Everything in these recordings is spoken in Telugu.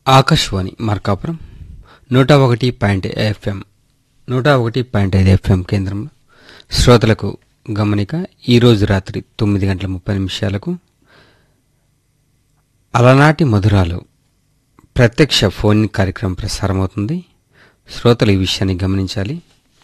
ఆకాశవాణి మార్కాపురం నూట ఒకటి పాయింట్ ఎఫ్ఎం నూట ఒకటి పాయింట్ ఐదు ఎఫ్ఎం కేంద్రంలో శ్రోతలకు గమనిక ఈరోజు రాత్రి తొమ్మిది గంటల ముప్పై నిమిషాలకు అలనాటి మధురాలు ప్రత్యక్ష ఫోన్ కార్యక్రమం ప్రసారమవుతుంది శ్రోతలు ఈ విషయాన్ని గమనించాలి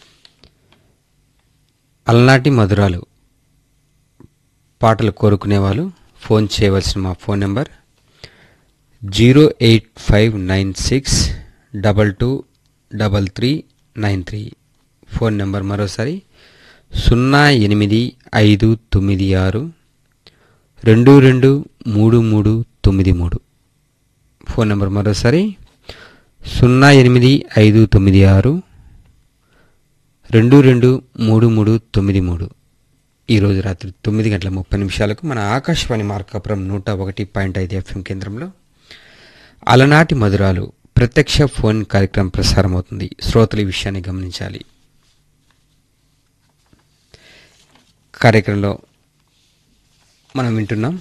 అలనాటి మధురాలు పాటలు కోరుకునేవాళ్ళు ఫోన్ చేయవలసిన మా phone number zero eight five nine six double two double three nine three phone number మరోసారి సున్నా ఎనిమిది ఐదు తొమ్మిది ఆరు రెండు రెండు మూడు మూడు తొమ్మిది మూడు ఫోన్ నెంబర్ మరోసారి సున్నా ఎనిమిది ఐదు తొమ్మిది ఆరు రెండు రెండు మూడు మూడు తొమ్మిది మూడు ఈరోజు రాత్రి తొమ్మిది గంటల ముప్పై నిమిషాలకు మన ఆకాశవాణి మార్కాపురం నూట ఒకటి పాయింట్ ఐదు ఎఫ్ఎం కేంద్రంలో అలనాటి మధురాలు ప్రత్యక్ష ఫోన్ కార్యక్రమం ప్రసారమవుతుంది శ్రోతలు ఈ విషయాన్ని గమనించాలి కార్యక్రమంలో మనం వింటున్నాం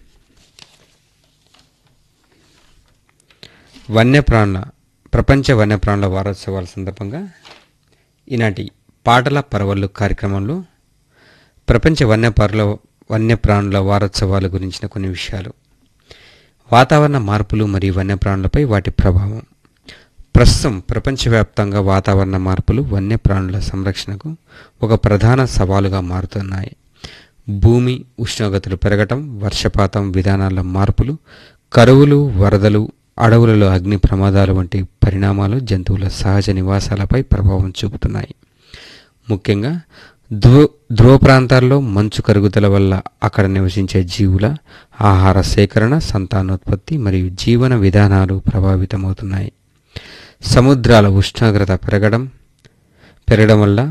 వన్యప్రాణుల ప్రపంచ వన్యప్రాణుల వారోత్సవాల సందర్భంగా ఈనాటి పాటల పరవళ్ళు కార్యక్రమంలో ప్రపంచ వన్యపరుల వన్యప్రాణుల వారోత్సవాల గురించిన కొన్ని విషయాలు వాతావరణ మార్పులు మరియు వన్యప్రాణులపై వాటి ప్రభావం ప్రస్తుతం ప్రపంచవ్యాప్తంగా వాతావరణ మార్పులు వన్యప్రాణుల సంరక్షణకు ఒక ప్రధాన సవాలుగా మారుతున్నాయి భూమి ఉష్ణోగ్రతలు పెరగటం వర్షపాతం విధానాల మార్పులు కరువులు వరదలు అడవులలో అగ్ని ప్రమాదాలు వంటి పరిణామాలు జంతువుల సహజ నివాసాలపై ప్రభావం చూపుతున్నాయి ముఖ్యంగా ధ్రువ ధ్రువ ప్రాంతాల్లో మంచు కరుగుదల వల్ల అక్కడ నివసించే జీవుల ఆహార సేకరణ సంతానోత్పత్తి మరియు జీవన విధానాలు ప్రభావితమవుతున్నాయి సముద్రాల ఉష్ణోగ్రత పెరగడం పెరగడం వల్ల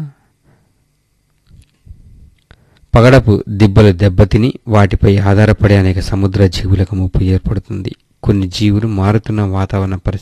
పగడపు దిబ్బలు దెబ్బతిని వాటిపై ఆధారపడే అనేక సముద్ర జీవులకు ముప్పు ఏర్పడుతుంది కొన్ని జీవులు మారుతున్న వాతావరణ పరిస్థితులు